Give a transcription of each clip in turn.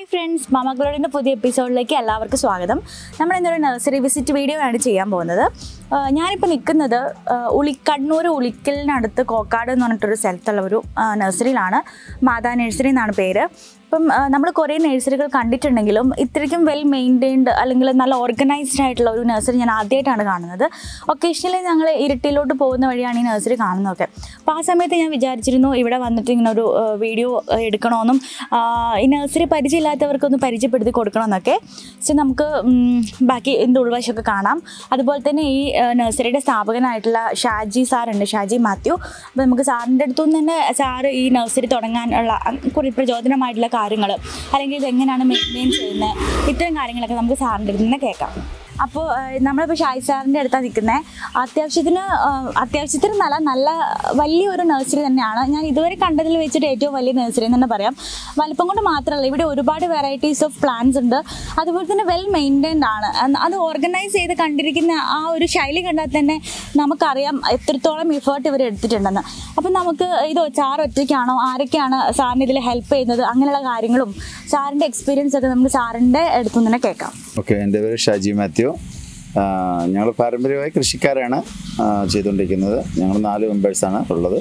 hi friends മാമഗ്ലോഡിൻ്റെ പുതിയ എപ്പിസോഡിലേക്ക് എല്ലാവർക്കും സ്വാഗതം നമ്മൾ ഇന്നൊരു നഴ്സറി വിസിറ്റ് വീഡിയോ ആണ് ചെയ്യാൻ പോകുന്നത് ആ, ഞാനിപ്പോൾ നിൽക്കുന്നത് ആ, ഉളി കണ്ണൂർ ഉളിക്കലിനടുത്ത് കോക്കാട് എന്ന് പറഞ്ഞിട്ടൊരു സ്ഥലത്തുള്ള ഒരു ആ, നഴ്സറിയിലാണ് മാതാ നഴ്സറി എന്നാണ് പേര് ഇപ്പം നമ്മൾ കുറേ നഴ്സറികൾ കണ്ടിട്ടുണ്ടെങ്കിലും ഇത്രയ്ക്കും വെൽ മെയിൻറ്റെയിൻഡ് അല്ലെങ്കിൽ നല്ല ഓർഗനൈസ്ഡ് ആയിട്ടുള്ള ഒരു നഴ്സറി ഞാൻ ആദ്യമായിട്ടാണ് കാണുന്നത് ഒക്കേഷണലി ഞങ്ങൾ ഇരട്ടിയിലോട്ട് പോകുന്ന വഴിയാണ് ഈ നഴ്സറി കാണുന്നതൊക്കെ അപ്പോൾ ആ സമയത്ത് ഞാൻ വിചാരിച്ചിരുന്നു ഇവിടെ വന്നിട്ട് ഇങ്ങനെ ഒരു വീഡിയോ എടുക്കണമെന്നും ആ, ഈ നഴ്സറി പരിചയമില്ലാത്തവർക്കൊന്ന് പരിചയപ്പെടുത്തി കൊടുക്കണമെന്നൊക്കെ പക്ഷെ നമുക്ക് ഉം, ബാക്കി ഇതിൻ്റെ ഉൾവശമൊക്കെ കാണാം അതുപോലെ തന്നെ ഈ ആ, നഴ്സറിയുടെ സ്ഥാപകനായിട്ടുള്ള ഷാജി സാറുണ്ട് ഷാജി മാത്യു അപ്പോൾ നമുക്ക് സാറിൻ്റെ അടുത്തുനിന്ന് തന്നെ സാറ് ഈ നഴ്സറി തുടങ്ങാനുള്ള കുറേ പ്രചോദനമായിട്ടുള്ള കാര്യങ്ങൾ അല്ലെങ്കിൽ ഇത് എങ്ങനെയാണ് മെയിൻറ്റെയിൻ ചെയ്യുന്നത് ഇത്തരം കാര്യങ്ങളൊക്കെ നമുക്ക് സാറിൻ്റെ അടുത്ത് നിന്ന് കേൾക്കാം അപ്പോൾ നമ്മളിപ്പോൾ ഷായി സാറിൻ്റെ അടുത്താണ് നിൽക്കുന്നത് അത്യാവശ്യത്തിന് ആ, അത്യാവശ്യത്തിന് നല്ല നല്ല വലിയൊരു നഴ്സറി തന്നെയാണ് ഞാൻ ഇതുവരെ കണ്ടതിൽ വെച്ചിട്ട് ഏറ്റവും വലിയ നഴ്സറി എന്ന് തന്നെ പറയാം വലിപ്പം കൊണ്ട് മാത്രമല്ല ഇവിടെ ഒരുപാട് വെറൈറ്റീസ് ഓഫ് പ്ലാന്റ്സ് ഉണ്ട് അതുപോലെ തന്നെ വെൽ മെയിൻറ്റൈൻഡ് ആണ് അന്ന് അത് ഓർഗനൈസ് ചെയ്ത് കണ്ടിരിക്കുന്ന ആ ഒരു ശൈലി കണ്ടാൽ തന്നെ നമുക്കറിയാം എത്രത്തോളം ഇഫേർട്ട് ഇവർ എടുത്തിട്ടുണ്ടെന്ന് അപ്പം നമുക്ക് ഇത് സാർ ഒറ്റയ്ക്കാണോ ആരൊക്കെയാണ് സാറിന് ഇതിൽ ഹെൽപ്പ് ചെയ്യുന്നത് അങ്ങനെയുള്ള കാര്യങ്ങളും സാറിൻ്റെ എക്സ്പീരിയൻസ് ഒക്കെ നമുക്ക് സാറിൻ്റെ അടുത്തുനിന്ന് തന്നെ കേൾക്കാം ഓക്കെ എൻ്റെ പേര് ഷാജി മാത്യു ഞങ്ങൾ പാരമ്പര്യമായി കൃഷിക്കാരാണ് ആ, ചെയ്തുകൊണ്ടിരിക്കുന്നത് ഞങ്ങൾ നാല് മെമ്പേഴ്സാണ് ഉള്ളത്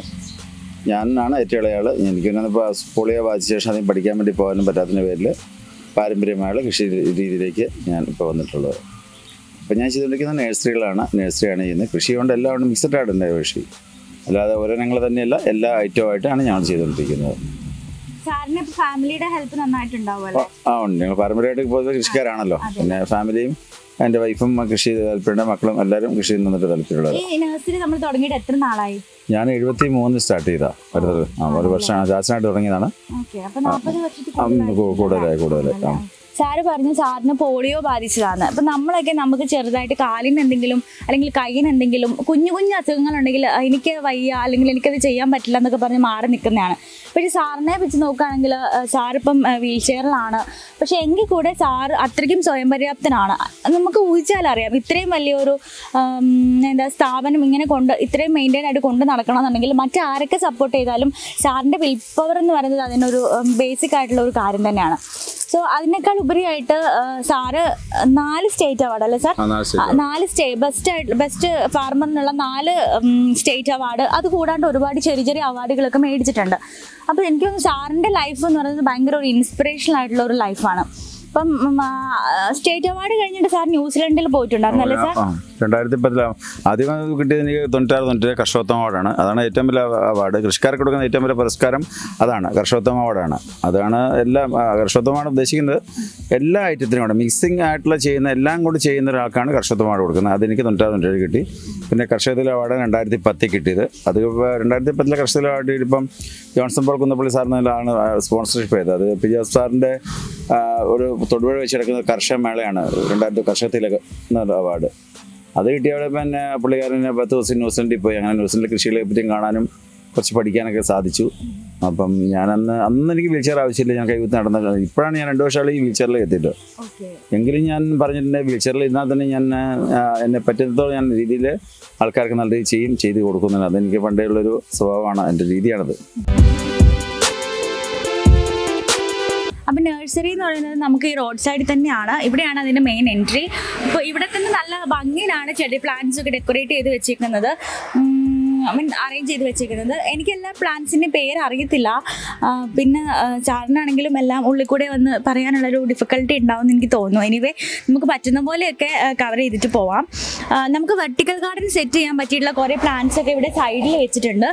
ഞാനാണ് ഏറ്റവും ഇളയാൾ എനിക്ക് പിന്നെ ഇപ്പോൾ പോളിയോ ബാധിച്ച ശേഷം അധികം പഠിക്കാൻ വേണ്ടി പോകാനും പറ്റാത്തതിൻ്റെ പേരിൽ പാരമ്പര്യമായുള്ള കൃഷി രീതിയിലേക്ക് ഞാൻ ഇപ്പോൾ വന്നിട്ടുള്ളത് അപ്പോൾ ഞാൻ ചെയ്തുകൊണ്ടിരിക്കുന്നത് നഴ്സറികളാണ് നഴ്സറിയാണ് ചെയ്യുന്നത് കൃഷി കൊണ്ട് എല്ലാം കൊണ്ട് മിക്സഡ് ആണ് എൻ്റെ കൃഷി അല്ലാതെ ഒരെണ്ണങ്ങൾ തന്നെയല്ല എല്ലാ ഐറ്റമായിട്ടാണ് ഞങ്ങൾ ചെയ്തുകൊണ്ടിരിക്കുന്നത് സാറിന് ഇപ്പൊ ഫാമിലിയുടെ ഹെൽപ്പ് നന്നായിട്ടുണ്ടാവുമല്ലോ ആ ഉണ്ട് ഞങ്ങൾ പാരമ്പര്യമായിട്ട് പൊതുവെ കൃഷിക്കാരാണല്ലോ പിന്നെ ഫാമിലിയും എൻ്റെ വൈഫും കൃഷി ചെയ്ത് താല്പര്യമുണ്ട് മക്കളും എല്ലാവരും കൃഷി നിന്നിട്ട് താല്പര്യമുള്ളത് ഈ നഴ്സറി നമ്മൾ തുടങ്ങിയിട്ട് എത്ര നാളായി ഞാൻ എഴുപത്തി മൂന്ന് സ്റ്റാർട്ട് ചെയ്താ അടുത്തത് ആ ഒരു വർഷമാണ് ജാസ്റ്റിനായിട്ട് തുടങ്ങിയതാണ് ഓക്കെ അപ്പൊ നാൽപ്പത് വർഷത്തിൽ ആ, ഉം, കൂ- കൂടുതലായി കൂടുതലായി ആ സാറ് പറഞ്ഞു സാറിന് പോളിയോ ബാധിച്ചതാണ് അപ്പം നമ്മളൊക്കെ നമുക്ക് ചെറുതായിട്ട് കാലിന് എന്തെങ്കിലും അല്ലെങ്കിൽ കൈയിന് എന്തെങ്കിലും കുഞ്ഞു കുഞ്ഞു അസുഖങ്ങളുണ്ടെങ്കിൽ "ആ, എനിക്ക് വയ്യ അല്ലെങ്കിൽ എനിക്കത് ചെയ്യാൻ പറ്റില്ല എന്നൊക്കെ പറഞ്ഞ് മാറി നിൽക്കുന്നതാണ് പക്ഷെ സാറിനെ വെച്ച് നോക്കുകയാണെങ്കിൽ സാറിപ്പം വീൽ ചെയറിലാണ് പക്ഷെ എങ്കിൽ കൂടെ സാറ് അത്രയ്ക്കും സ്വയം പര്യാപ്തനാണ് നമുക്ക് ഊഹിച്ചാലറിയാം ഇത്രയും വലിയൊരു ആം, എന്താ സ്ഥാപനം ഇങ്ങനെ കൊണ്ട് ഇത്രയും മെയിൻറ്റെയിൻ ആയിട്ട് കൊണ്ട് നടക്കണമെന്നുണ്ടെങ്കിൽ മറ്റാരൊക്കെ സപ്പോർട്ട് ചെയ്താലും സാറിൻ്റെ വിൽ പവർ എന്ന് പറയുന്നത് അതിനൊരു ബേസിക് ആയിട്ടുള്ള ഒരു കാര്യം തന്നെയാണ് സോ അതിനേക്കാൾ ഉപരിയായിട്ട് ആ, സാറ് നാല് സ്റ്റേറ്റ് അവാർഡ് അല്ലേ സാർ ആ, നാല് state ആ, നാല് സ്റ്റേ ബെസ്റ്റ് ആയിട്ട് ബെസ്റ്റ് ഫാർമറിനുള്ള നാല് സ്റ്റേറ്റ് അവാർഡ് അത് കൂടാണ്ട് ഒരുപാട് ചെറിയ ചെറിയ അവാർഡുകളൊക്കെ മേടിച്ചിട്ടുണ്ട് അപ്പോൾ എനിക്ക് തോന്നുന്നു സാറിൻ്റെ ലൈഫ് എന്ന് പറയുന്നത് ഭയങ്കര ഒരു ഇൻസ്പിറേഷണൽ ആയിട്ടുള്ള ഒരു ലൈഫാണ് അപ്പം സ്റ്റേറ്റ് അവാർഡ് കഴിഞ്ഞിട്ട് സാർ ന്യൂസിലൻഡിൽ പോയിട്ടുണ്ടായിരുന്നു അല്ലേ സാർ ആ രണ്ടായിരത്തി പത്തിലാണ് ആദ്യം അത് കിട്ടിയത് എനിക്ക് തൊണ്ണൂറ്റാറ് തൊണ്ണൂറ്റി കർഷകോത്തമ അവാർഡാണ് അതാണ് ഏറ്റവും വലിയ അവാർഡ് കൃഷിക്കാർക്ക് കൊടുക്കുന്ന ഏറ്റവും വലിയ പുരസ്കാരം അതാണ് കർഷകോത്തമ അവാർഡാണ് അതാണ് എല്ലാം ആ, കർഷകോത്തമമാണ് ഉദ്ദേശിക്കുന്നത് എല്ലാ ഐറ്റത്തിനും കൂടെ മിക്സിംഗ് ആയിട്ടുള്ള ചെയ്യുന്ന എല്ലാം കൂടി ചെയ്യുന്ന ഒരാൾക്കാണ് കർഷകോത്തമ അവാർഡ് കൊടുക്കുന്നത് അതെനിക്ക് തൊണ്ണൂറ്റാറ് തൊണ്ണൂറ്റേഴ് കിട്ടി പിന്നെ കർഷകത്തിലെ അവാർഡ് രണ്ടായിരത്തി പത്തിൽ കിട്ടിയത് അത് ഇപ്പോൾ രണ്ടായിരത്തി പത്തിലെ കർഷകത്തിലെ അവാർഡ് ഇപ്പം ജോൺസൺ പോൾ കുന്നപ്പള്ളി സാറിനാണ് സ്പോൺസർഷിപ്പ് ചെയ്തത് അത് പി എസ് സാറിൻ്റെ ആ, ഒരു തൊടുപുഴ വെച്ച് കിടക്കുന്ന കർഷക മേളയാണ് രണ്ടായിരത്തി കർഷകത്തിലൊക്കെ എന്നുള്ള അവാർഡ് അത് കിട്ടിയവിടെ പിന്നെ പുള്ളിക്കാരനെ പത്ത് ദിവസം ന്യൂസിലൻഡിൽ പോയി അങ്ങനെ ന്യൂസിലൻഡിലെ കൃഷികളെ പറ്റിയും കാണാനും കുറച്ച് പഠിക്കാനൊക്കെ സാധിച്ചു അപ്പം ഞാൻ അന്ന് അന്ന് എനിക്ക് വീൽ ചെയർ ആവശ്യമില്ല ഞാൻ കൈകുത്തി നടന്ന ഇപ്പോഴാണ് ഞാൻ രണ്ട് വർഷമായി ഈ വീൽ ചെയറിൽ എത്തിയിട്ട് ഓക്കെ എങ്കിലും ഞാൻ പറഞ്ഞിട്ടുണ്ട് വീൽ ചെയറിൽ ഇരുന്നാൽ തന്നെ ഞാൻ ആ, എന്നെ പറ്റുന്നതോളം ഞാൻ രീതിയിൽ ആൾക്കാർക്ക് നല്ല രീതിയിൽ ചെയ്യും ചെയ്ത് കൊടുക്കുന്നുണ്ട് അതെനിക്ക് പണ്ടേ ഉള്ളൊരു സ്വഭാവമാണ് എൻ്റെ രീതിയാണത് അപ്പം നഴ്സറി എന്ന് പറയുന്നത് നമുക്ക് ഈ റോഡ് സൈഡിൽ തന്നെയാണ് ഇവിടെയാണ് അതിൻ്റെ മെയിൻ എൻട്രി ഇപ്പോൾ ഇവിടെ തന്നെ നല്ല ഭംഗിയിലാണ് ചെടി പ്ലാന്റ്സ് ഒക്കെ ഡെക്കറേറ്റ് ചെയ്ത് വെച്ചിരിക്കുന്നത് മീൻ അറേഞ്ച് ചെയ്ത് വെച്ചിരിക്കുന്നത് എനിക്ക് എല്ലാ പ്ലാന്റ്സിൻ്റെയും പേര് അറിയത്തില്ല ആ, പിന്നെ ആ, സാറിനാണെങ്കിലും എല്ലാം ഉള്ളിൽ കൂടെ വന്ന് പറയാനുള്ളൊരു ഡിഫിക്കൽട്ടി ഉണ്ടാവും എന്ന് എനിക്ക് തോന്നുന്നു എനിവേ നമുക്ക് പറ്റുന്ന പോലെയൊക്കെ കവർ ചെയ്തിട്ട് പോവാം ആ, നമുക്ക് വെർട്ടിക്കൽ ഗാർഡൻ സെറ്റ് ചെയ്യാൻ പറ്റിയിട്ടുള്ള കുറേ പ്ലാന്റ്സ് ഒക്കെ ഇവിടെ സൈഡിൽ വെച്ചിട്ടുണ്ട്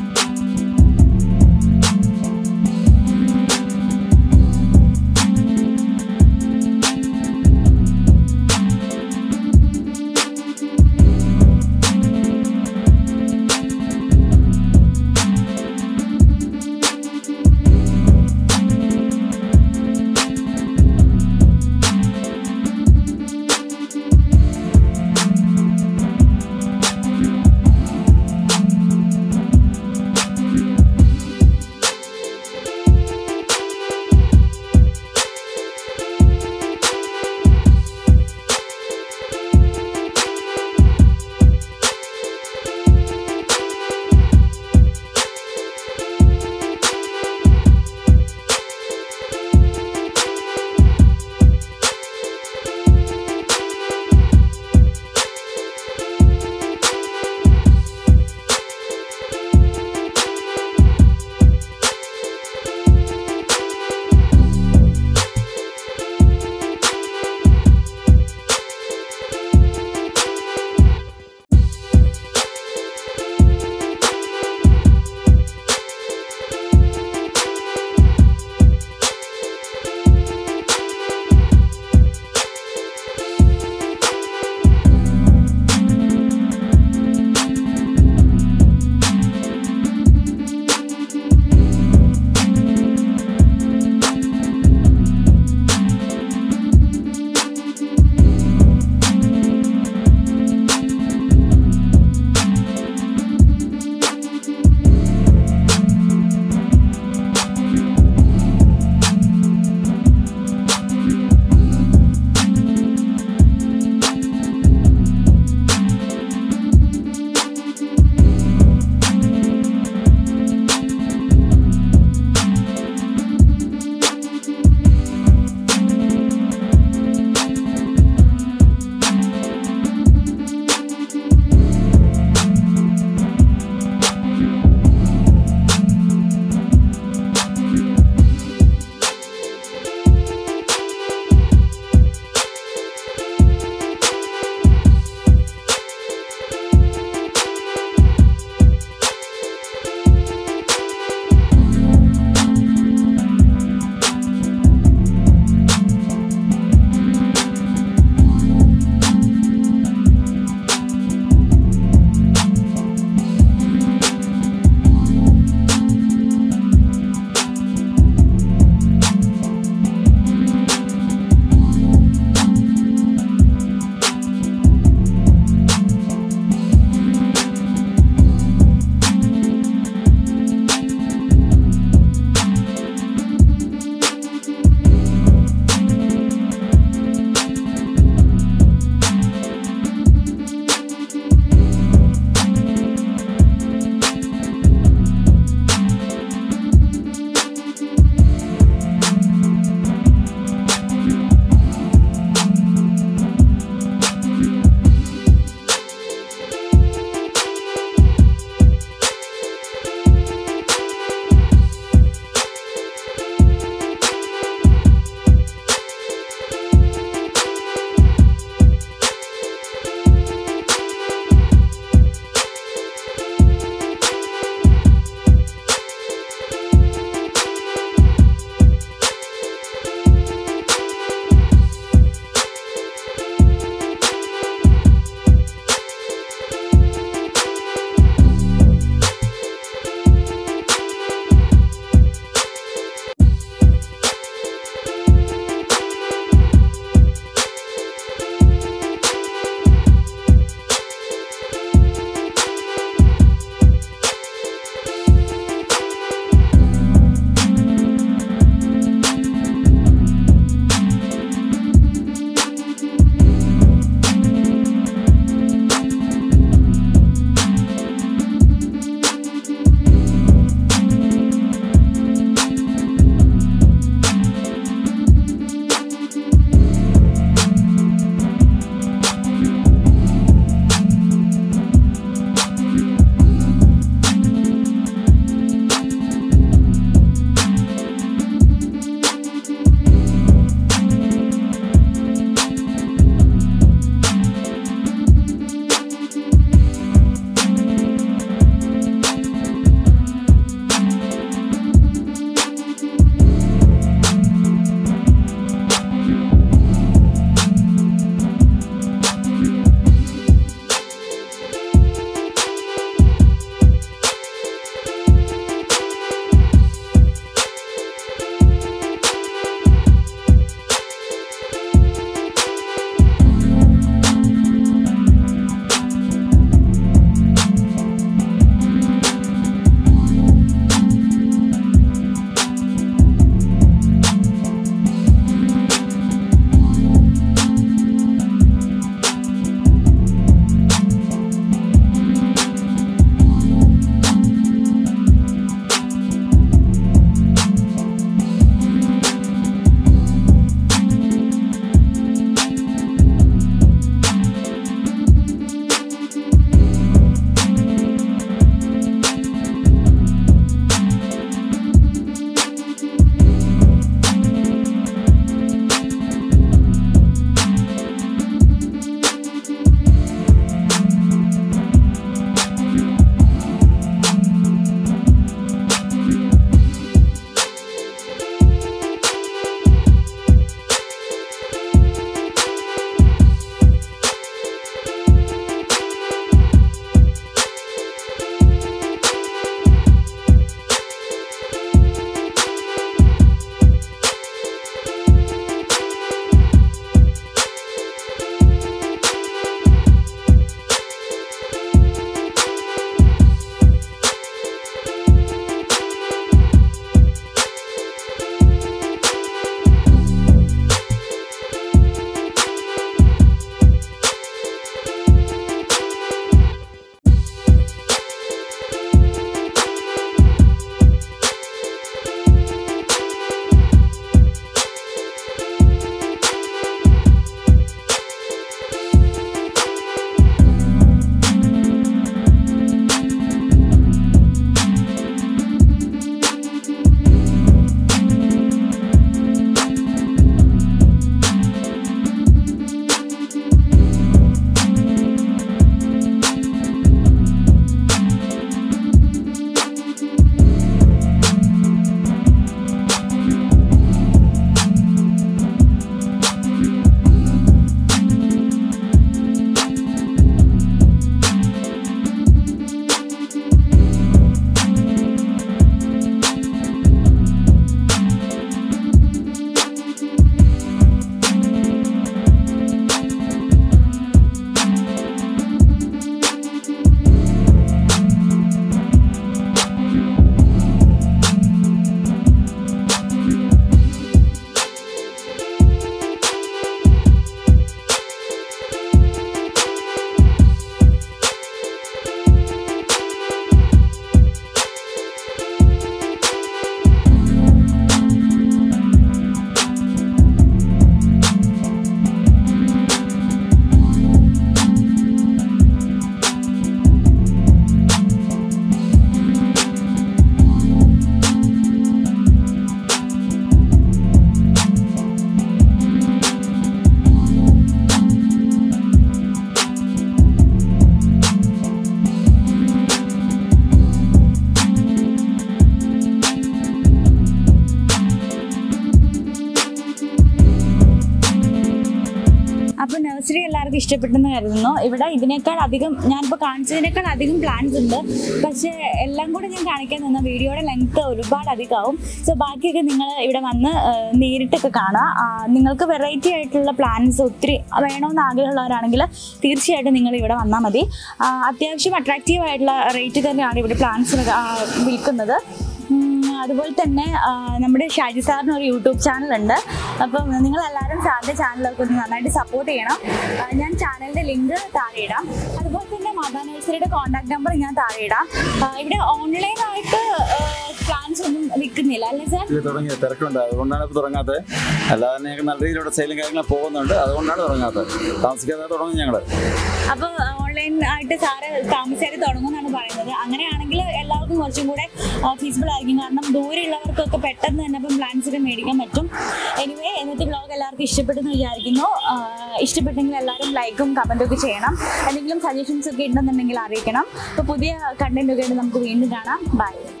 ഇഷ്ടപ്പെട്ടെന്ന് കരുതുന്നു ഇവിടെ ഇതിനേക്കാൾ അധികം ഞാനിപ്പോൾ കാണിച്ചതിനേക്കാൾ അധികം പ്ലാൻസ് ഉണ്ട് പക്ഷേ എല്ലാം കൂടെ ഞാൻ കാണിക്കാൻ നിന്ന വീഡിയോയുടെ ലെങ്ത് ഒരുപാട് അധികമാവും സോ ബാക്കിയൊക്കെ നിങ്ങൾ ഇവിടെ വന്ന് ആ, നേരിട്ടൊക്കെ കാണാം ആ, നിങ്ങൾക്ക് വെറൈറ്റി ആയിട്ടുള്ള പ്ലാൻസ് ഒത്തിരി വേണമെന്ന് ആഗ്രഹമുള്ളവരാണെങ്കിൽ തീർച്ചയായിട്ടും നിങ്ങൾ ഇവിടെ വന്നാൽ മതി ആ, അത്യാവശ്യം അട്രാക്റ്റീവ് ആയിട്ടുള്ള റേറ്റ് തന്നെയാണ് ഇവിടെ പ്ലാൻസിന് വിൽക്കുന്നത് ഉം, അതുപോലെ തന്നെ ആ, നമ്മുടെ ഷാജി സാറിന് ഒരു യൂട്യൂബ് ചാനലുണ്ട് അപ്പം നിങ്ങൾ എല്ലാവരും സാറിൻ്റെ ചാനലൊക്കെ ഒന്ന് നന്നായിട്ട് സപ്പോർട്ട് ചെയ്യണം ആ, ഞാൻ ചാനലിൻ്റെ ലിങ്ക് താഴെ ഇടാം അതുപോലെ തന്നെ മാതാ നഴ്സറിയുടെ കോൺടാക്ട് നമ്പർ ഞാൻ താഴെ ഇടാം ആ, ഇവിടെ ഓൺലൈനായിട്ട് പ്ലാൻസ് ഒന്നും വിൽക്കുന്നില്ല അല്ലേ സാർ ഇത് തുടങ്ങിയ തിരക്കുണ്ട് അതുകൊണ്ടാണ് ഇപ്പോൾ തുടങ്ങാത്തത് അല്ലാതെ ഞങ്ങൾക്ക് നല്ല രീതിയിലുള്ള സെയിലും കാര്യങ്ങളും പോകുന്നുണ്ട് അതുകൊണ്ടാണ് തുടങ്ങാത്തത് താമസിക്കാതെ തുടങ്ങും ഞങ്ങൾ അപ്പോൾ ഓൺലൈൻ ആയിട്ട് സാറ് താമസിയാതെ തുടങ്ങുമെന്നാണ് പറയുന്നത് അങ്ങനെയാണെങ്കിൽ എല്ലാവർക്കും കുറച്ചും കൂടെ ഫീസിബിൾ ആയിരിക്കും കാരണം ദൂരെയുള്ളവർക്കൊക്കെ പെട്ടെന്ന് തന്നെ ഇപ്പം പ്ലാൻസ് ഒക്കെ മേടിക്കാൻ പറ്റും എനിവേ ഇന്നത്തെ ബ്ലോഗ് എല്ലാവർക്കും ഇഷ്ടപ്പെട്ടെന്ന് വിചാരിക്കുന്നു ആ, ഇഷ്ടപ്പെട്ടെങ്കിൽ എല്ലാവരും ലൈക്കും കമൻറ്റും ഒക്കെ ചെയ്യണം എന്തെങ്കിലും സജഷൻസ് ഒക്കെ ഉണ്ടെന്നുണ്ടെങ്കിൽ അറിയിക്കണം അപ്പോൾ പുതിയ കണ്ടന്റ് ഒക്കെ ആയിട്ട് നമുക്ക് വീണ്ടും കാണാം ബൈ